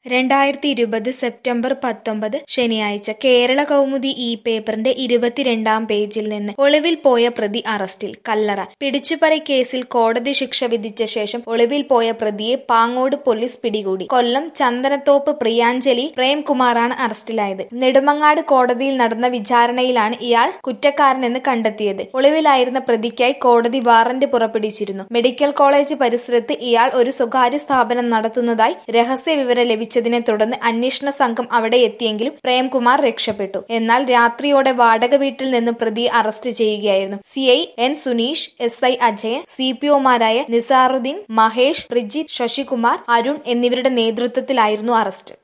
രണ്ടായിരത്തി ഇരുപത് സെപ്റ്റംബർ പത്തൊമ്പത് ശനിയാഴ്ച കേരള കൗമുദി ഈ പേപ്പറിന്റെ ഇരുപത്തിരണ്ടാം പേജിൽ നിന്ന് ഒളിവിൽ പോയ പ്രതി അറസ്റ്റിൽ കല്ലറ പിടിച്ചുപറി കേസിൽ കോടതി ശിക്ഷ വിധിച്ച ശേഷം ഒളിവിൽ പോയ പ്രതിയെ പാങ്ങോട് പോലീസ് പിടികൂടി കൊല്ലം ചന്ദനത്തോപ്പ് പ്രിയാഞ്ജലി പ്രേംകുമാറാണ് അറസ്റ്റിലായത് നെടുമങ്ങാട് കോടതിയിൽ നടന്ന വിചാരണയിലാണ് ഇയാൾ കുറ്റക്കാരനെന്ന് കണ്ടെത്തിയത് ഒളിവിലായിരുന്ന പ്രതിക്കായി കോടതി വാറന്റ് പുറപ്പെടുവിച്ചിരുന്നു മെഡിക്കൽ കോളേജ് പരിസരത്ത് ഇയാൾ ഒരു സ്വകാര്യ സ്ഥാപനം നടത്തുന്നതായി രഹസ്യ വിവരം ലഭിച്ചതിനെ തുടർന്ന് അന്വേഷണ സംഘം അവിടെ എത്തിയെങ്കിലും പ്രേംകുമാർ രക്ഷപ്പെട്ടു എന്നാൽ രാത്രിയോടെ വാടക വീട്ടിൽ നിന്ന് പ്രതിയെ അറസ്റ്റ് ചെയ്യുകയായിരുന്നു C I N Suneesh S I Ajayan C P ഒമാരായ നിസാറുദ്ദീൻ മഹേഷ് പ്രിജിത്ത് ശശികുമാർ അരുൺ എന്നിവരുടെ നേതൃത്വത്തിലായിരുന്നു അറസ്റ്റ്